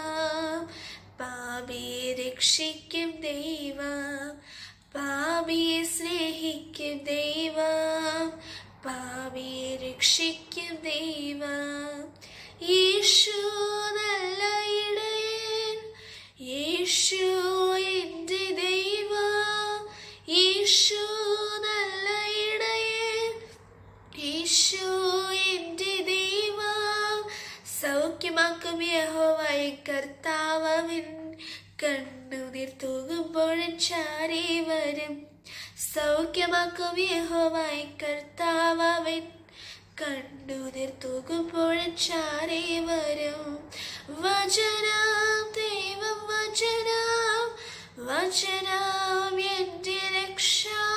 പാപിയെ രക്ഷിക്കും ദൈവം പാപിയെ സ്നേഹിക്കും ദൈവം പാപിയെ രക്ഷിക്കും ദൈവം യേശു നല്ല ഇടയൻ യേശു എൻ്റെ ദൈവം യേശു നല്ല ഇടയൻ യേശു എൻ്റെ ദൈവം സൗഖ്യമാക്കും യഹോവായ കർത്താവൻ കണ്ണുനീർ തൂകുമ്പോഴും ചാരി വരും സൗഖ്യമാക്കും യഹോവായ കർത്താവൻ കണ്ണുനീർ തൂകുമ്പോഴും ചാരി വരും വചനം ദൈവം വചനം വചനം എൻ്റെ രക്ഷ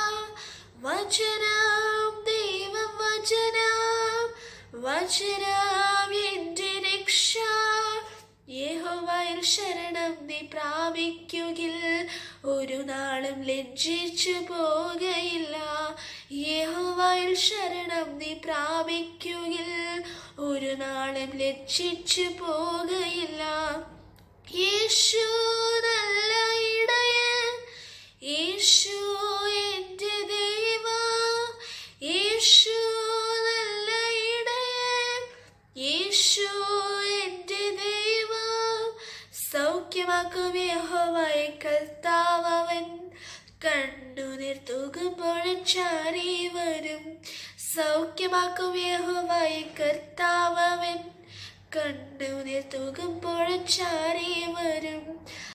വചനം ദൈവം വചനം വചനം എൻ്റെ രക്ഷ യഹോവയിൽ ശരണം നീ പ്രാപിക്കുകിൽ ഒരു നാളും ലജ്ജിച്ചു പോകയില്ല യഹോവയിൽ ശരണം നീ പ്രാപിക്കുകിൽ ഒരു നാളും ലജ്ജിച്ചു പോകയില്ല യേശു നല്ല ഇടയൻ യേശു എൻ്റെ ദൈവം യേശു നല്ല ഇടയൻ യേശു എൻ്റെ ദൈവം സൗഖ്യമാക്കും യഹോവായ കർത്താവൻ കണ്ണുനീർ തൂകുമ്പോഴും ചാരി വരും സൗഖ്യമാക്കും യഹോവായ കർത്താവൻ കണ്ണുനീർ തൂകുമ്പോഴും ചാരി വരും